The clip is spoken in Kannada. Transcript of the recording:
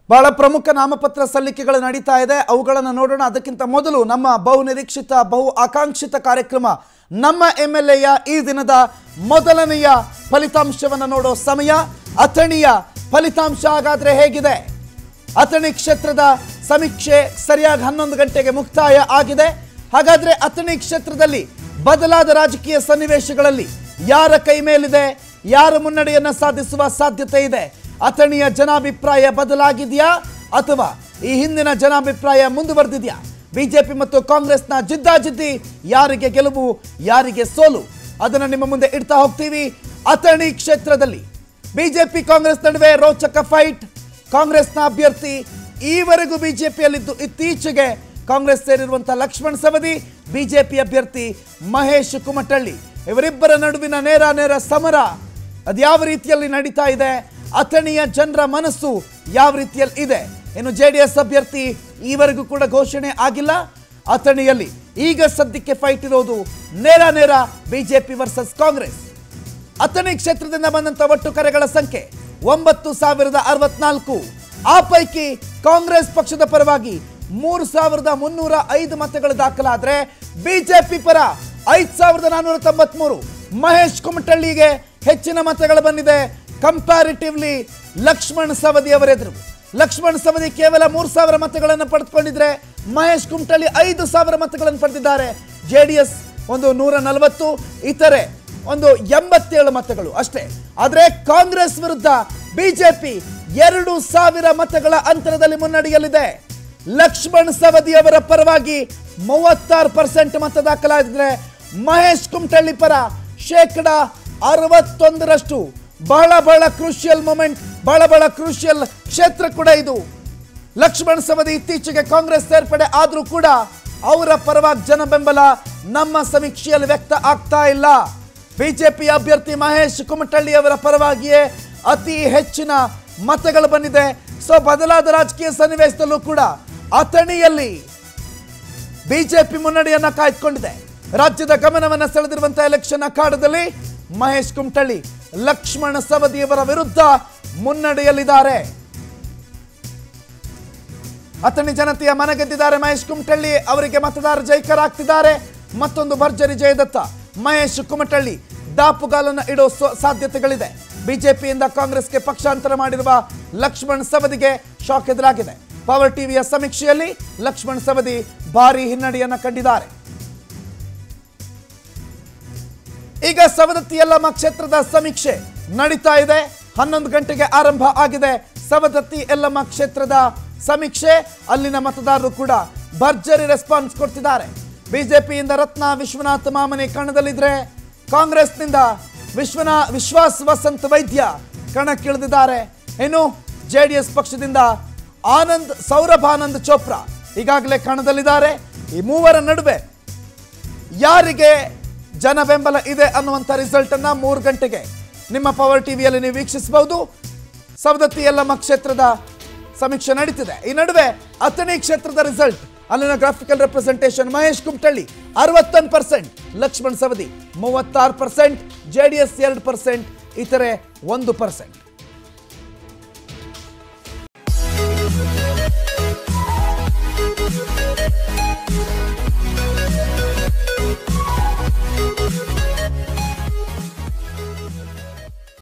ಬಹಳ ಪ್ರಮುಖ ನಾಮಪತ್ರ ಸಲ್ಲಿಕೆಗಳು ನಡೀತಾ ಇದೆ ಅವುಗಳನ್ನು ನೋಡೋಣ ಅದಕ್ಕಿಂತ ಮೊದಲು ನಮ್ಮ ಬಹು ನಿರೀಕ್ಷಿತ ಬಹು ಆಕಾಂಕ್ಷಿತ ಕಾರ್ಯಕ್ರಮ ನಮ್ಮ ಎಂ ಎಲ್ ಎಯ ಈ ದಿನದ ಮೊದಲನೆಯ ಫಲಿತಾಂಶವನ್ನು ನೋಡೋ ಸಮಯ ಅಥಣಿಯ ಫಲಿತಾಂಶ ಹಾಗಾದ್ರೆ ಹೇಗಿದೆ ಅಥಣಿ ಕ್ಷೇತ್ರದ ಸಮೀಕ್ಷೆ ಸರಿಯಾಗಿ ಹನ್ನೊಂದು ಗಂಟೆಗೆ ಮುಕ್ತಾಯ ಆಗಿದೆ ಹಾಗಾದ್ರೆ ಅಥಣಿ ಕ್ಷೇತ್ರದಲ್ಲಿ ಬದಲಾದ ರಾಜಕೀಯ ಸನ್ನಿವೇಶಗಳಲ್ಲಿ ಯಾರ ಕೈ ಮೇಲಿದೆ ಯಾರು ಮುನ್ನಡೆಯನ್ನ ಸಾಧಿಸುವ ಸಾಧ್ಯತೆ ಇದೆ ಅಥಣಿಯ ಜನಾಭಿಪ್ರಾಯ ಬದಲಾಗಿದೆಯಾ ಅಥವಾ ಈ ಹಿಂದಿನ ಜನಾಭಿಪ್ರಾಯ ಮುಂದುವರೆದಿದೆಯಾ ಬಿಜೆಪಿ ಮತ್ತು ಕಾಂಗ್ರೆಸ್ನ ಜಿದ್ದಾಜಿದ್ದಿ ಯಾರಿಗೆ ಗೆಲುವು ಯಾರಿಗೆ ಸೋಲು ಅದನ್ನು ನಿಮ್ಮ ಮುಂದೆ ಇಡ್ತಾ ಹೋಗ್ತೀವಿ ಅಥಣಿ ಕ್ಷೇತ್ರದಲ್ಲಿ ಬಿಜೆಪಿ ಕಾಂಗ್ರೆಸ್ ನಡುವೆ ರೋಚಕ ಫೈಟ್ ಕಾಂಗ್ರೆಸ್ನ ಅಭ್ಯರ್ಥಿ ಈವರೆಗೂ ಬಿಜೆಪಿಯಲ್ಲಿದ್ದು ಇತ್ತೀಚೆಗೆ ಕಾಂಗ್ರೆಸ್ ಸೇರಿರುವಂತಹ ಲಕ್ಷ್ಮಣ್ ಸವದಿ ಬಿಜೆಪಿ ಅಭ್ಯರ್ಥಿ ಮಹೇಶ್ ಕುಮಟಳ್ಳಿ ಇವರಿಬ್ಬರ ನಡುವಿನ ನೇರ ನೇರ ಸಮರ ಅದ್ಯಾವ ರೀತಿಯಲ್ಲಿ ನಡೀತಾ ಇದೆ ಅಥಣಿಯ ಜನರ ಮನಸ್ಸು ಯಾವ ರೀತಿಯಲ್ಲಿ ಇದೆ ಇನ್ನು ಜೆ ಡಿ ಎಸ್ ಅಭ್ಯರ್ಥಿ ಈವರೆಗೂ ಕೂಡ ಘೋಷಣೆ ಆಗಿಲ್ಲ ಅಥಣಿಯಲ್ಲಿ ಈಗ ಸದ್ಯಕ್ಕೆ ಫೈಟ್ ಇರೋದು ನೇರ ನೇರ ಬಿಜೆಪಿ ವರ್ಸಸ್ ಕಾಂಗ್ರೆಸ್ ಅಥಣಿ ಕ್ಷೇತ್ರದಿಂದ ಬಂದಂತ ಒಟ್ಟು ಕರೆಗಳ ಸಂಖ್ಯೆ ಒಂಬತ್ತು ಸಾವಿರದ ಅರವತ್ನಾಲ್ಕು ಆ ಪೈಕಿ ಕಾಂಗ್ರೆಸ್ ಪಕ್ಷದ ಪರವಾಗಿ ಮೂರು ಸಾವಿರದ ಮುನ್ನೂರ ಐದು ಮತಗಳು ದಾಖಲಾದ್ರೆ ಬಿಜೆಪಿ ಪರ ಐದ್ ಸಾವಿರದ ನಾನ್ನೂರ ತೊಂಬತ್ಮೂರು ಮಹೇಶ್ ಕುಮಟಳ್ಳಿಗೆ ಹೆಚ್ಚಿನ ಮತಗಳು ಬಂದಿದೆ ಕಂಪ್ಯಾರಿಟಿವ್ಲಿ ಲಕ್ಷ್ಮಣ್ ಸವದಿ ಅವರೆದುರು ಲಕ್ಷ್ಮಣ್ ಸವದಿ ಕೇವಲ ಮೂರು ಸಾವಿರ ಮತಗಳನ್ನು ಪಡೆದುಕೊಂಡಿದ್ರೆ ಮಹೇಶ್ ಕುಮಟಳ್ಳಿ ಐದು ಸಾವಿರ ಮತಗಳನ್ನು ಪಡೆದಿದ್ದಾರೆ ಜೆಡಿಎಸ್ ಒಂದು ನೂರ ನಲವತ್ತು ಇತರೆ ಒಂದು ಎಂಬತ್ತೇಳು ಮತಗಳು ಅಷ್ಟೇ ಆದರೆ ಕಾಂಗ್ರೆಸ್ ವಿರುದ್ಧ ಬಿಜೆಪಿ ಎರಡು ಸಾವಿರ ಮತಗಳ ಅಂತರದಲ್ಲಿ ಮುನ್ನಡೆಯಲಿದೆ ಲಕ್ಷ್ಮಣ್ ಸವದಿ ಅವರ ಪರವಾಗಿ ಮೂವತ್ತಾರು ಪರ್ಸೆಂಟ್ ಮತ ದಾಖಲಾಗಿದ್ರೆ ಮಹೇಶ್ ಕುಮಟಳ್ಳಿ ಪರ ಶೇಕಡ ಅರವತ್ತೊಂದರಷ್ಟು ಬಹಳ ಬಹಳ ಕ್ರೂಷಿಯಲ್ ಮೂಮೆಂಟ್ ಬಹಳ ಬಹಳ ಕ್ರೂಷಿಯಲ್ ಕ್ಷೇತ್ರ ಕೂಡ ಇದು ಲಕ್ಷ್ಮಣ್ ಸವದಿ ಇತ್ತೀಚೆಗೆ ಕಾಂಗ್ರೆಸ್ ಸೇರ್ಪಡೆ ಆದರೂ ಕೂಡ ಅವರ ಪರವಾಗಿ ಜನ ಬೆಂಬಲ ನಮ್ಮ ಸಮೀಕ್ಷೆಯಲ್ಲಿ ವ್ಯಕ್ತ ಆಗ್ತಾ ಇಲ್ಲ ಬಿಜೆಪಿ ಅಭ್ಯರ್ಥಿ ಮಹೇಶ್ ಕುಮಟಳ್ಳಿ ಅವರ ಪರವಾಗಿಯೇ ಅತಿ ಹೆಚ್ಚಿನ ಮತಗಳು ಬಂದಿದೆ ಸೊ ಬದಲಾದ ರಾಜಕೀಯ ಸನ್ನಿವೇಶದಲ್ಲೂ ಕೂಡ ಅಥಣಿಯಲ್ಲಿ ಬಿಜೆಪಿ ಮುನ್ನಡೆಯನ್ನ ಕಾಯ್ದುಕೊಂಡಿದೆ ರಾಜ್ಯದ ಗಮನವನ್ನ ಸೆಳೆದಿರುವಂತಹ ಎಲೆಕ್ಷನ್ ಅಖಾಡದಲ್ಲಿ ಮಹೇಶ್ ಕುಮಟಳ್ಳಿ ಲಕ್ಷ್ಮಣ ಸವದಿಯವರ ವಿರುದ್ಧ ಮುನ್ನಡೆಯಲ್ಲಿದ್ದಾರೆ ಅಥಣಿ ಜನತೆಯ ಮನಗೆದ್ದಿದ್ದಾರೆ ಮಹೇಶ್ ಕುಮಟಳ್ಳಿ ಅವರಿಗೆ ಮತದಾರ ಜೈಕರಾಗ್ತಿದ್ದಾರೆ ಮತ್ತೊಂದು ಭರ್ಜರಿ ಜಯದತ್ತ ಮಹೇಶ್ ಕುಮಟಳ್ಳಿ ದಾಪುಗಾಲನ್ನ ಇಡೋ ಸೊ- ಸಾಧ್ಯತೆಗಳಿದೆ ಬಿಜೆಪಿಯಿಂದ ಕಾಂಗ್ರೆಸ್ಗೆ ಪಕ್ಷಾಂತರ ಮಾಡಿರುವ ಲಕ್ಷ್ಮಣ್ ಸವದಿಗೆ ಶಾಕ್ ಎದುರಾಗಿದೆ ಪವರ್ ಟಿವಿಯ ಸಮೀಕ್ಷೆಯಲ್ಲಿ ಲಕ್ಷ್ಮಣ್ ಸವದಿ ಭಾರಿ ಹಿನ್ನಡೆಯನ್ನ ಕಂಡಿದ್ದಾರೆ ಈಗ ಸವದತ್ತಿ ಯಲ್ಲಮ್ಮ ಕ್ಷೇತ್ರದ ಸಮೀಕ್ಷೆ ನಡೀತಾ ಇದೆ ಹನ್ನೊಂದು ಗಂಟೆಗೆ ಆರಂಭ ಆಗಿದೆ ಸವದತ್ತಿ ಯಲ್ಲಮ್ಮ ಕ್ಷೇತ್ರದ ಸಮೀಕ್ಷೆ ಅಲ್ಲಿನ ಮತದಾರರು ಕೂಡ ಭರ್ಜರಿ ರೆಸ್ಪಾನ್ಸ್ ಕೊಡ್ತಿದ್ದಾರೆ ಬಿಜೆಪಿಯಿಂದ ರತ್ನ ವಿಶ್ವನಾಥ್ ಮಾಮನಿ ಕಣದಲ್ಲಿದ್ರೆ ಕಾಂಗ್ರೆಸ್ನಿಂದ ವಿಶ್ವನ ವಿಶ್ವಾಸ್ ವಸಂತ್ ವೈದ್ಯ ಕಣಕ್ಕಿಳಿದಿದ್ದಾರೆ ಇನ್ನು ಜೆಡಿಎಸ್ ಪಕ್ಷದಿಂದ ಆನಂದ್ ಸೌರಭ್ ಆನಂದ್ ಚೋಪ್ರಾ ಈಗಾಗಲೇ ಕಣದಲ್ಲಿದ್ದಾರೆ ಈ ಮೂವರ ನಡುವೆ ಯಾರಿಗೆ ಜನ ಬೆಂಬಲ ಇದೆ ಅನ್ನುವಂಥ ರಿಸಲ್ಟ್ ಅನ್ನ ಮೂರು ಗಂಟೆಗೆ ನಿಮ್ಮ ಪವರ್ ಟಿವಿಯಲ್ಲಿ ನೀವು ವೀಕ್ಷಿಸಬಹುದು ಸವದತ್ತಿ ಯಲ್ಲಮ್ಮ ಕ್ಷೇತ್ರದ ಸಮೀಕ್ಷೆ ನಡೀತಿದೆ ಈ ನಡುವೆ ಅಥಣಿ ಕ್ಷೇತ್ರದ ರಿಸಲ್ಟ್ ಅಲ್ಲಿನ ಗ್ರಾಫಿಕಲ್ ರೆಪ್ರೆಸೆಂಟೇಷನ್ ಮಹೇಶ್ ಕುಮಟಳ್ಳಿ ಅರವತ್ತೊಂದು ಪರ್ಸೆಂಟ್ ಲಕ್ಷ್ಮಣ್ ಸವದಿ ಮೂವತ್ತಾರು ಪರ್ಸೆಂಟ್ ಜೆ ಡಿ ಎಸ್ ಎರಡು ಪರ್ಸೆಂಟ್ ಇತರೆ ಒಂದು ಪರ್ಸೆಂಟ್